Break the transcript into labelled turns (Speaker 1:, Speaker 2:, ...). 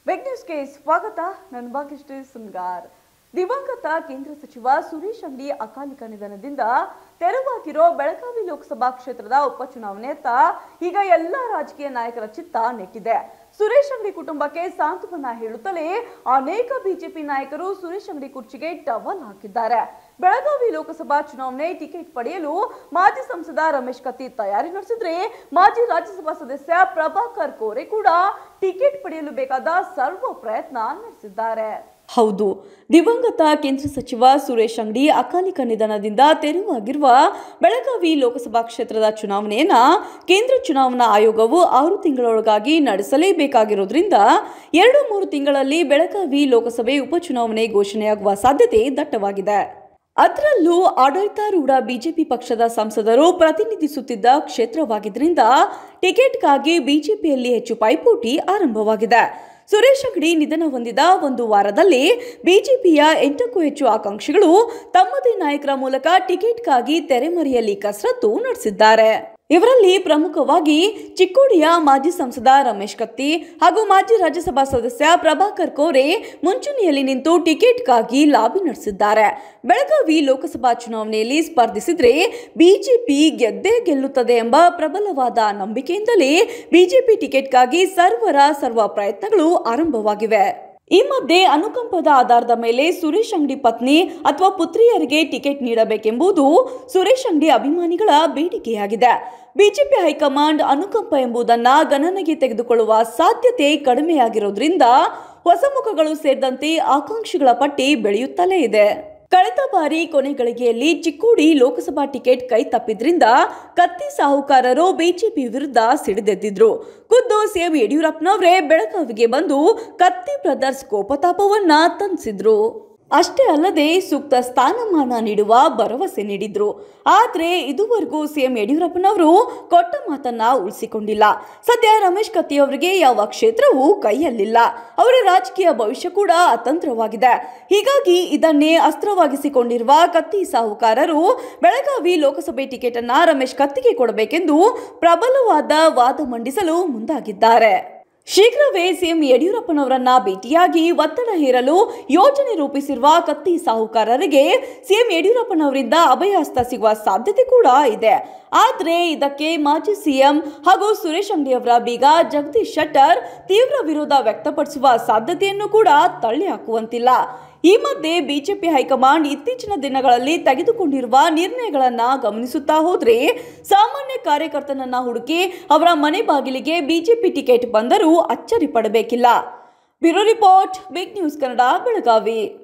Speaker 1: beg ನ್ಯೂಸ್ಗೆ ಸ್ವಾಗತ ನನ್ನ ಭಾಗ್ಯಶ್ರೀ ಸುನ್ಗಾರ್ ದಿವಂಗತ ಕೇಂದ್ರ ಸಚಿವ ಸುರೇಶ್ ಅಂಗಡಿ ಅಕಾಲಿಕ ನಿಧನದಿಂದ ತೆರವಾಗಿರೋ ಬೆಳಗಾವಿ ಲೋಕಸಭಾ ಕ್ಷೇತ್ರದ ಉಪಚುನಾವಣೆಯತ್ತ ಈಗ ಎಲ್ಲಾ ರಾಜಕೀಯ ನಾಯಕರ ಚಿತ್ತ ನೆಟ್ಟಿದೆ ಸುರೇಶ್ ಅಂಗಡಿ ಕುಟುಂಬಕ್ಕೆ ಸಾಂತ್ವನ ಹೇಳುತ್ತಲೇ ಅನೇಕ ಬಿಜೆಪಿ ನಾಯಕರು ಸುರೇಶ್ ಅಂಗಡಿ ಕುರ್ಚಿಗೆ ಟವಲ್ ಹಾಕಿದ್ದಾರೆ ಬೆಳಗಾವಿ ಲೋಕಸಭಾ ಚುನಾವಣೆ ಟಿಕೆಟ್ ಪಡೆಯಲು ಮಾಜಿ ಸಂಸದ ರಮೇಶ್ ಕತ್ತಿ ತಯಾರಿ ನಡೆಸಿದ್ರೆ ಮಾಜಿ ರಾಜ್ಯಸಭಾ ಸದಸ್ಯ ಪ್ರಭಾಕರ್ ಕೋರೆ ಕೂಡ ಟಿಕೆಟ್ ಪಡೆಯಲು ಬೇಕಾದ ಸರ್ವ ಪ್ರಯತ್ನ ನಡೆಸಿದ್ದಾರೆ ಹೌದು ದಿವಂಗತ ಕೇಂದ್ರ ಸಚಿವ ಸುರೇಶ್ ಅಂಗಡಿ ಅಕಾಲಿಕ ನಿಧನದಿಂದ ತೆರವಾಗಿರುವ ಬೆಳಗಾವಿ ಲೋಕಸಭಾ ಕ್ಷೇತ್ರದ ಚುನಾವಣೆಯನ್ನ ಕೇಂದ್ರ ಚುನಾವಣಾ ಆಯೋಗವು ಆರು ತಿಂಗಳೊಳಗಾಗಿ ನಡೆಸಲೇಬೇಕಾಗಿರೋದ್ರಿಂದ ಎರಡು ಮೂರು ತಿಂಗಳಲ್ಲಿ ಬೆಳಗಾವಿ ಲೋಕಸಭೆ ಉಪಚುನಾವಣೆ ಘೋಷಣೆಯಾಗುವ ಸಾಧ್ಯತೆ ದಟ್ಟವಾಗಿದೆ ಅದರಲ್ಲೂ ಆಡಳಿತಾರೂಢ ಬಿಜೆಪಿ ಪಕ್ಷದ ಸಂಸದರು ಪ್ರತಿನಿಧಿಸುತ್ತಿದ್ದ ಕ್ಷೇತ್ರವಾಗಿದ್ದರಿಂದ ಟಿಕೆಟ್ಗಾಗಿ ಬಿಜೆಪಿಯಲ್ಲಿ ಹೆಚ್ಚು ಪೈಪೋಟಿ ಆರಂಭವಾಗಿದೆ ಸುರೇಶ್ ಅಂಗಡಿ ನಿಧನ ಹೊಂದಿದ ಒಂದು ವಾರದಲ್ಲಿ ಬಿಜೆಪಿಯ ಎಂಟಕ್ಕೂ ಹೆಚ್ಚು ಆಕಾಂಕ್ಷಿಗಳು ತಮ್ಮದೇ ನಾಯಕರ ಮೂಲಕ ಟಿಕೆಟ್ಗಾಗಿ ತೆರೆಮರೆಯಲ್ಲಿ ಕಸರತ್ತು ನಡೆಸಿದ್ದಾರೆ ಇವರಲ್ಲಿ ಪ್ರಮುಖವಾಗಿ ಚಿಕ್ಕೋಡಿಯ ಮಾಜಿ ಸಂಸದ ರಮೇಶ್ ಕತ್ತಿ ಹಾಗೂ ಮಾಜಿ ರಾಜ್ಯಸಭಾ ಸದಸ್ಯ ಪ್ರಭಾಕರ್ ಕೋರೆ ಮುಂಚೂಣಿಯಲ್ಲಿ ನಿಂತು ಟಿಕೆಟ್ಗಾಗಿ ಲಾಬಿ ನಡೆಸಿದ್ದಾರೆ ಬೆಳಗಾವಿ ಲೋಕಸಭಾ ಚುನಾವಣೆಯಲ್ಲಿ ಸ್ಪರ್ಧಿಸಿದ್ರೆ ಬಿಜೆಪಿ ಗೆದ್ದೇ ಗೆಲ್ಲುತ್ತದೆ ಎಂಬ ಪ್ರಬಲವಾದ ನಂಬಿಕೆಯಿಂದಲೇ ಬಿಜೆಪಿ ಟಿಕೆಟ್ಗಾಗಿ ಸರ್ವರ ಸರ್ವ ಪ್ರಯತ್ನಗಳು ಆರಂಭವಾಗಿವೆ ಈ ಮಧ್ಯೆ ಅನುಕಂಪದ ಆಧಾರದ ಮೇಲೆ ಸುರೇಶ್ ಅಂಗಡಿ ಪತ್ನಿ ಅಥವಾ ಪುತ್ರಿಯರಿಗೆ ಟಿಕೆಟ್ ನೀಡಬೇಕೆಂಬುದು ಸುರೇಶ್ ಅಂಗಡಿ ಅಭಿಮಾನಿಗಳ ಬೇಡಿಕೆಯಾಗಿದೆ ಬಿಜೆಪಿ ಹೈಕಮಾಂಡ್ ಅನುಕಂಪ ಎಂಬುದನ್ನ ಗಣನೆಗೆ ತೆಗೆದುಕೊಳ್ಳುವ ಸಾಧ್ಯತೆ ಕಡಿಮೆಯಾಗಿರೋದ್ರಿಂದ ಹೊಸ ಮುಖಗಳು ಸೇರಿದಂತೆ ಆಕಾಂಕ್ಷಿಗಳ ಪಟ್ಟಿ ಬೆಳೆಯುತ್ತಲೇ ಇದೆ ಕಳೆದ ಬಾರಿ ಕೊನೆ ಗಳಿಗೆಯಲ್ಲಿ ಚಿಕ್ಕೋಡಿ ಲೋಕಸಭಾ ಟಿಕೆಟ್ ಕೈ ತಪ್ಪಿದ್ರಿಂದ ಕತ್ತಿ ಸಾಹುಕಾರರು ಬಿಜೆಪಿ ವಿರುದ್ಧ ಸಿಡಿದೆದ್ದಿದ್ರು ಖುದ್ದು ಸಿಎಂ ಯಡಿಯೂರಪ್ಪನವರೇ ಬೆಳಗಾವಿಗೆ ಬಂದು ಕತ್ತಿ ಬ್ರದರ್ಸ್ ಕೋಪತಾಪವನ್ನ ತಂದಿಸಿದ್ರು ಅಷ್ಟೇ ಅಲ್ಲದೆ ಸೂಕ್ತ ಸ್ಥಾನಮಾನ ನೀಡುವ ಭರವಸೆ ನೀಡಿದ್ರು ಆದ್ರೆ ಇದುವರೆಗೂ ಸಿಎಂ ಯಡಿಯೂರಪ್ಪನವರು ಕೊಟ್ಟ ಮಾತನ್ನ ಉಳಿಸಿಕೊಂಡಿಲ್ಲ ಸದ್ಯ ರಮೇಶ್ ಕತ್ತಿ ಅವರಿಗೆ ಯಾವ ಕ್ಷೇತ್ರವೂ ಕೈಯಲ್ಲಿಲ್ಲ ಅವರ ರಾಜಕೀಯ ಭವಿಷ್ಯ ಕೂಡ ಅತಂತ್ರವಾಗಿದೆ ಹೀಗಾಗಿ ಇದನ್ನೇ ಅಸ್ತ್ರವಾಗಿಸಿಕೊಂಡಿರುವ ಕತ್ತಿ ಸಾಹುಕಾರರು ಬೆಳಗಾವಿ ಲೋಕಸಭೆ ಟಿಕೆಟ್ ಅನ್ನ ರಮೇಶ್ ಕತ್ತಿಗೆ ಕೊಡಬೇಕೆಂದು ಪ್ರಬಲವಾದ ವಾದ ಮಂಡಿಸಲು ಮುಂದಾಗಿದ್ದಾರೆ ಶೀಘ್ರವೇ ಸಿಎಂ ಯಡಿಯೂರಪ್ಪನವರನ್ನ ಭೇಟಿಯಾಗಿ ಒತ್ತಡ ಹೇರಲು ಯೋಜನೆ ರೂಪಿಸಿರುವ ಕತ್ತಿ ಸಾಹುಕಾರರಿಗೆ ಸಿಎಂ ಯಡಿಯೂರಪ್ಪನವರಿಂದ ಅಭಯಹಸ್ತ ಸಿಗುವ ಸಾಧ್ಯತೆ ಕೂಡ ಇದೆ ಆದರೆ ಇದಕ್ಕೆ ಮಾಜಿ ಸಿಎಂ ಹಾಗೂ ಸುರೇಶ್ ಅಂಗಡಿಯವರ ಬೀಗ ಜಗದೀಶ್ ಶೆಟ್ಟರ್ ತೀವ್ರ ವಿರೋಧ ವ್ಯಕ್ತಪಡಿಸುವ ಸಾಧ್ಯತೆಯನ್ನು ಕೂಡ ತಳ್ಳಿ ಹಾಕುವಂತಿಲ್ಲ ಈ ಮಧ್ಯೆ ಬಿಜೆಪಿ ಹೈಕಮಾಂಡ್ ಇತ್ತೀಚಿನ ದಿನಗಳಲ್ಲಿ ತೆಗೆದುಕೊಂಡಿರುವ ನಿರ್ಣಯಗಳನ್ನ ಗಮನಿಸುತ್ತಾ ಹೋದ್ರೆ ಸಾಮಾನ್ಯ ಕಾರ್ಯಕರ್ತನನ್ನ ಹುಡುಕಿ ಅವರ ಮನೆ ಬಾಗಿಲಿಗೆ ಬಿಜೆಪಿ ಟಿಕೆಟ್ ಬಂದರೂ ಅಚ್ಚರಿ ಪಡಬೇಕಿಲ್ಲ bureau report big news Kannada Belagavi